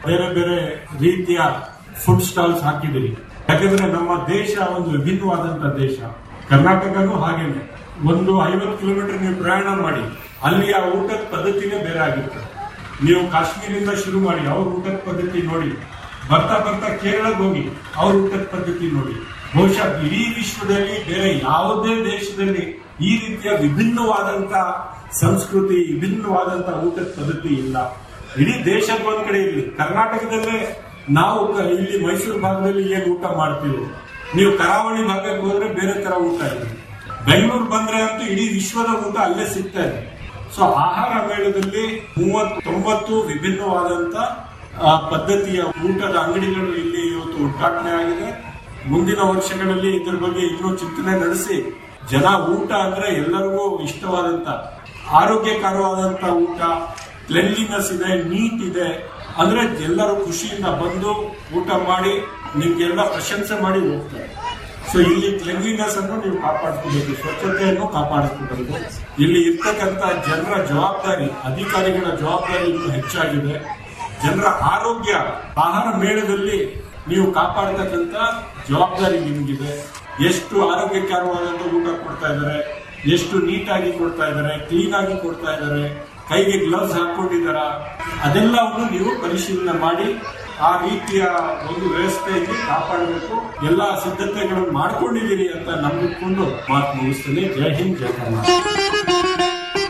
ಬೇರೆ ಬೇರೆ ರೀತಿಯ ಫುಡ್ ಸ್ಟಾಲ್ಸ್ ಹಾಕಿದಿರಿ ಯಾಕಂದ್ರೆ ನಮ್ಮ ದೇಶ ಒಂದು ವಿಭಿನ್ನವಾದಂತ ದೇಶ ಕರ್ನಾಟಕನೂ ಹಾಗೇನೆ ಒಂದು ಐವತ್ತು ಕಿಲೋಮೀಟರ್ ನೀವು ಪ್ರಯಾಣ ಮಾಡಿ ಅಲ್ಲಿಯ ಊಟದ ಪದ್ಧತಿನೇ ಬೇರೆ ಆಗಿರುತ್ತೆ ನೀವು ಕಾಶ್ಮೀರಿಂದ ಶುರು ಮಾಡಿ ಅವ್ರ ಊಟದ ಪದ್ಧತಿ ನೋಡಿ ಬರ್ತಾ ಬರ್ತಾ ಕೇರಳಕ್ಕೆ ಹೋಗಿ ಅವ್ರ ಊಟದ ಪದ್ಧತಿ ನೋಡಿ ಬಹುಶಃ ಇಡೀ ವಿಶ್ವದಲ್ಲಿ ಬೇರೆ ಯಾವುದೇ ದೇಶದಲ್ಲಿ ಈ ರೀತಿಯ ವಿಭಿನ್ನವಾದಂತ ಸಂಸ್ಕೃತಿ ವಿಭಿನ್ನವಾದಂತ ಊಟದ ಪದ್ಧತಿ ಇಲ್ಲ ಇಡೀ ದೇಶದ ಒಂದ್ ಕಡೆ ಇರಲಿ ಕರ್ನಾಟಕದಲ್ಲೇ ನಾವು ಕ- ಇಲ್ಲಿ ಮೈಸೂರು ಭಾಗದಲ್ಲಿ ಏನ್ ಊಟ ಮಾಡ್ತೀವಿ ನೀವು ಕರಾವಳಿ ಭಾಗಕ್ಕೆ ಹೋದ್ರೆ ಬೇರೆ ತರ ಊಟ ಇದೆ ಬೆಂಗಳೂರು ಬಂದ್ರೆ ಅಂತೂ ಇಡೀ ವಿಶ್ವದ ಊಟ ಅಲ್ಲೇ ಸಿಗ್ತಾ ಇದೆ ಸೊ ಆಹಾರ ಮೇಳದಲ್ಲಿ ಮೂವತ್ತೊಂಬತ್ತು ವಿಭಿನ್ನವಾದಂತ ಆ, ಪದ್ಧತಿಯ ಊಟದ ಅಂಗಡಿಗಳು ಇಲ್ಲಿ ಇವತ್ತು ಉದ್ಘಾಟನೆ ಆಗಿದೆ ಮುಂದಿನ ವರ್ಷಗಳಲ್ಲಿ ಇದ್ರ ಬಗ್ಗೆ ಇನ್ನೂ ಚಿಂತನೆ ನಡೆಸಿ ಜನ ಊಟ ಅಂದ್ರೆ ಎಲ್ಲರಿಗೂ ಇಷ್ಟವಾದಂತ ಆರೋಗ್ಯಕರವಾದಂತ ಊಟ ಕ್ಲೆನ್ಲಿನೆಸ್ ಇದೆ ನೀಟ್ ಇದೆ ಅಂದ್ರೆ ಎಲ್ಲರೂ ಖುಷಿಯಿಂದ ಬಂದು ಊಟ ಮಾಡಿ ನಿಮ್ಗೆಲ್ಲ ಪ್ರಶಂಸೆ ಮಾಡಿ ಹೋಗ್ತಾರೆ ಸೊ ಇಲ್ಲಿ ಕ್ಲೆನ್ಲಿನೆಸ್ ಅನ್ನು ನೀವು ಕಾಪಾಡ್ಕೋಬೇಕು ಸ್ವಚ್ಛತೆಯನ್ನು ಕಾಪಾಡಿಸ್ಕೋಬೇಕು ಇಲ್ಲಿ ಇರ್ತಕ್ಕಂತ ಜನರ ಜವಾಬ್ದಾರಿ ಅಧಿಕಾರಿಗಳ ಜವಾಬ್ದಾರಿ ಇನ್ನೂ ಹೆಚ್ಚಾಗಿದೆ ಜನರ ಆರೋಗ್ಯ ಆಹಾರ ಮೇಳದಲ್ಲಿ ನೀವು ಕಾಪಾಡತಕ್ಕಂತ ಜವಾಬ್ದಾರಿ ನಿಮಗಿದೆ ಎಷ್ಟು ಆರೋಗ್ಯಕರವಾದಂತ ಊಟ ಕೊಡ್ತಾ ಇದ್ದಾರೆ ಎಷ್ಟು ನೀಟಾಗಿ ಕೊಡ್ತಾ ಇದ್ದಾರೆ ಕ್ಲೀನ್ ಆಗಿ ಕೊಡ್ತಾ ಇದ್ದಾರೆ ಕೈಗೆ ಗ್ಲೌಸ್ ಹಾಕೊಂಡಿದಾರ ಅದೆಲ್ಲವನ್ನು ನೀವು ಪರಿಶೀಲನೆ ಮಾಡಿ ಆ ರೀತಿಯ ಒಂದು ವ್ಯವಸ್ಥೆಯಲ್ಲಿ ಕಾಪಾಡಬೇಕು ಎಲ್ಲ ಸಿದ್ಧತೆಗಳನ್ನು ಮಾಡ್ಕೊಂಡಿದ್ದೀರಿ ಅಂತ ನಂಬಿಕೊಂಡು ಮಾತು ಮುಗಿಸ್ತೇನೆ ಜೈ ಹಿಂದ್ ಜೈ ಕರ್ನಾಟಕ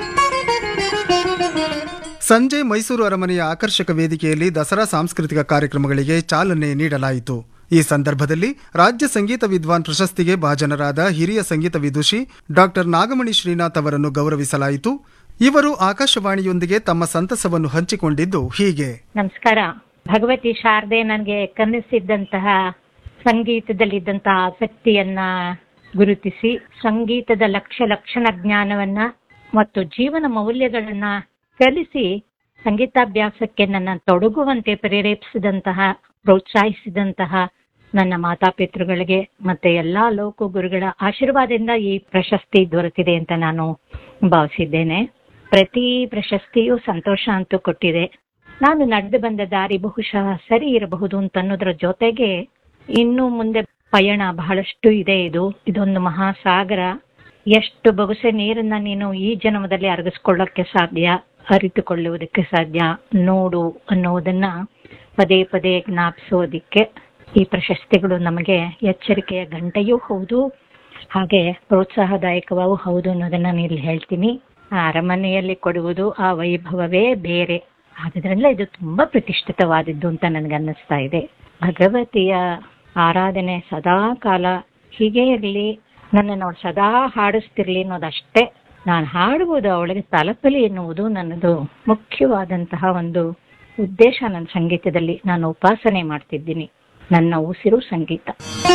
ಸಂಜೆ ಮೈಸೂರು ಅರಮನೆಯ ಆಕರ್ಷಕ ವೇದಿಕೆಯಲ್ಲಿ ದಸರಾ ಸಾಂಸ್ಕೃತಿಕ ಕಾರ್ಯಕ್ರಮಗಳಿಗೆ ಚಾಲನೆ ನೀಡಲಾಯಿತು ಈ ಸಂದರ್ಭದಲ್ಲಿ ರಾಜ್ಯ ಸಂಗೀತ ವಿದ್ವಾನ್ ಪ್ರಶಸ್ತಿಗೆ ಭಾಜನರಾದ ಹಿರಿಯ ಸಂಗೀತ ವಿದುಷಿ ಡಾಕ್ಟರ್ ನಾಗಮಣಿ ಶ್ರೀನಾಥ್ ಅವರನ್ನು ಗೌರವಿಸಲಾಯಿತು ಇವರು ಆಕಾಶವಾಣಿಯೊಂದಿಗೆ ತಮ್ಮ ಸಂತಸವನ್ನು ಹಂಚಿಕೊಂಡಿದ್ದು ಹೀಗೆ ನಮಸ್ಕಾರ ಭಗವತಿ ಶಾರದೆ ನನಗೆ ಕನಸಿದ್ದಂತಹ ಸಂಗೀತದಲ್ಲಿದ್ದಂತಹ ಆಸಕ್ತಿಯನ್ನ ಗುರುತಿಸಿ ಸಂಗೀತದ ಲಕ್ಷ ಲಕ್ಷಣ ಜ್ಞಾನವನ್ನ ಮತ್ತು ಜೀವನ ಮೌಲ್ಯಗಳನ್ನ ಕಲಿಸಿ ಸಂಗೀತಾಭ್ಯಾಸಕ್ಕೆ ನನ್ನ ತೊಡಗುವಂತೆ ಪ್ರೇರೇಪಿಸಿದಂತಹ ಪ್ರೋತ್ಸಾಹಿಸಿದಂತಹ ನನ್ನ ಮಾತಾಪಿತೃಗಳಿಗೆ ಮತ್ತೆ ಎಲ್ಲಾ ಲೋಕ ಗುರುಗಳ ಆಶೀರ್ವಾದದಿಂದ ಈ ಪ್ರಶಸ್ತಿ ದೊರೆತಿದೆ ಅಂತ ನಾನು ಭಾವಿಸಿದ್ದೇನೆ ಪ್ರತಿ ಪ್ರಶಸ್ತಿಯೂ ಸಂತೋಷ ಅಂತೂ ಕೊಟ್ಟಿದೆ ನಾನು ನಡೆದು ಬಂದ ದಾರಿ ಬಹುಶಃ ಸರಿ ಇರಬಹುದು ಅಂತ ಅನ್ನೋದ್ರ ಜೊತೆಗೆ ಇನ್ನು ಮುಂದೆ ಪಯಣ ಬಹಳಷ್ಟು ಇದೆ ಇದು ಇದೊಂದು ಮಹಾಸಾಗರ ಎಷ್ಟು ಬೊಗಸೆ ನೀರನ್ನ ನೀನು ಈ ಜನ್ಮದಲ್ಲಿ ಅರಗಿಸ್ಕೊಳ್ಳೋಕ್ಕೆ ಸಾಧ್ಯ ಅರಿತುಕೊಳ್ಳುವುದಕ್ಕೆ ಸಾಧ್ಯ ನೋಡು ಅನ್ನೋದನ್ನ ಪದೇ ಪದೇ ಜ್ಞಾಪಿಸೋದಿಕ್ಕೆ ಈ ಪ್ರಶಸ್ತಿಗಳು ನಮಗೆ ಎಚ್ಚರಿಕೆಯ ಗಂಟೆಯೂ ಹೌದು ಹಾಗೆ ಪ್ರೋತ್ಸಾಹದಾಯಕವೂ ಹೌದು ಅನ್ನೋದನ್ನ ನಾನು ಇಲ್ಲಿ ಹೇಳ್ತೀನಿ ಆ ಅರಮನೆಯಲ್ಲಿ ಕೊಡುವುದು ಆ ವೈಭವವೇ ಬೇರೆ ಆದ್ರಿಂದ ಇದು ತುಂಬಾ ಪ್ರತಿಷ್ಠಿತವಾದದ್ದು ಅಂತ ನನಗನ್ನಿಸ್ತಾ ಇದೆ ಭಗವತಿಯ ಆರಾಧನೆ ಸದಾ ಕಾಲ ಹೀಗೆ ಇರಲಿ ನನ್ನನ್ನು ಅವಳು ಸದಾ ಹಾಡಿಸ್ತಿರ್ಲಿ ಅನ್ನೋದಷ್ಟೇ ನಾನು ಹಾಡುವುದು ಅವಳಿಗೆ ತಲುಪಲಿ ಎನ್ನುವುದು ನನ್ನದು ಮುಖ್ಯವಾದಂತಹ ಒಂದು ಉದ್ದೇಶ ನನ್ನ ಸಂಗೀತದಲ್ಲಿ ನಾನು ಉಪಾಸನೆ ಮಾಡ್ತಿದ್ದೀನಿ ನನ್ನ ಉಸಿರು ಸಂಗೀತ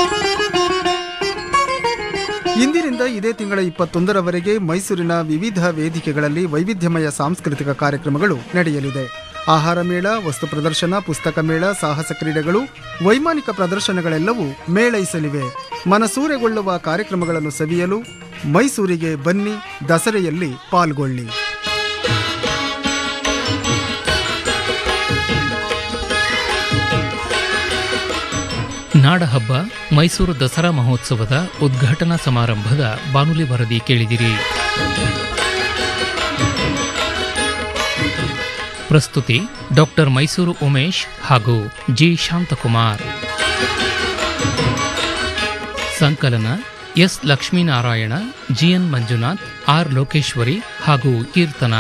ಇಂದಿನಿಂದ ಇದೇ ತಿಂಗಳ ಇಪ್ಪತ್ತೊಂದರವರೆಗೆ ಮೈಸೂರಿನ ವಿವಿಧ ವೇದಿಕೆಗಳಲ್ಲಿ ವೈವಿಧ್ಯಮಯ ಸಾಂಸ್ಕೃತಿಕ ಕಾರ್ಯಕ್ರಮಗಳು ನಡೆಯಲಿದೆ ಆಹಾರ ಮೇಳ ವಸ್ತು ಪ್ರದರ್ಶನ ಪುಸ್ತಕ ಮೇಳ ಸಾಹಸ ಕ್ರೀಡೆಗಳು ವೈಮಾನಿಕ ಪ್ರದರ್ಶನಗಳೆಲ್ಲವೂ ಮೇಳೈಸಲಿವೆ ಮನಸೂರೆಗೊಳ್ಳುವ ಕಾರ್ಯಕ್ರಮಗಳನ್ನು ಸವಿಯಲು ಮೈಸೂರಿಗೆ ಬನ್ನಿ ದಸರೆಯಲ್ಲಿ ಪಾಲ್ಗೊಳ್ಳಿ ನಾಡಹಬ್ಬ ಮೈಸೂರು ದಸರಾ ಮಹೋತ್ಸವದ ಉದ್ಘಾಟನಾ ಸಮಾರಂಭದ ಬಾನುಲಿ ವರದಿ ಕೇಳಿದಿರಿ ಪ್ರಸ್ತುತಿ ಡಾಕ್ಟರ್ ಮೈಸೂರು ಉಮೇಶ್ ಹಾಗೂ ಜಿ ಶಾಂತಕುಮಾರ್ ಸಂಕಲನ S Lakshminarayana GN Manjunath R Lokeshwari ಹಾಗೂ ಕೀರ್ತನ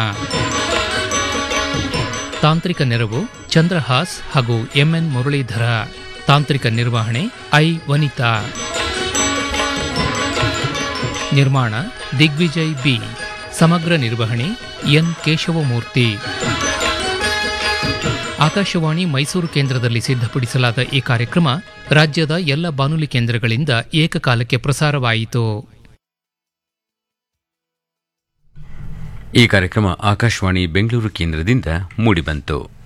ತಾಂತ್ರಿಕ ನೆರವು ಚಂದ್ರಹಾಸ್ ಹಾಗೂ ಎಂಎನ್ ಮುರಳೀಧರ ತಾಂತ್ರಿಕ ನಿರ್ವಹಣೆ ಐ ವನಿತಾ ನಿರ್ಮಾಣ ದಿಗ್ವಿಜಯ್ ಬಿ ಸಮಗ್ರ ನಿರ್ವಹಣೆ ಎನ್ ಕೇಶವಮೂರ್ತಿ ಆಕಾಶವಾಣಿ ಮೈಸೂರು ಕೇಂದ್ರದಲ್ಲಿ ಸಿದ್ಧಪಡಿಸಲಾದ ಈ ಕಾರ್ಯಕ್ರಮ ರಾಜ್ಯದ ಎಲ್ಲ ಬಾನುಲಿ ಕೇಂದ್ರಗಳಿಂದ ಏಕಕಾಲಕ್ಕೆ ಪ್ರಸಾರವಾಯಿತು ಈ ಕಾರ್ಯಕ್ರಮ ಆಕಾಶವಾಣಿ ಬೆಂಗಳೂರು ಕೇಂದ್ರದಿಂದ ಮೂಡಿಬಂತು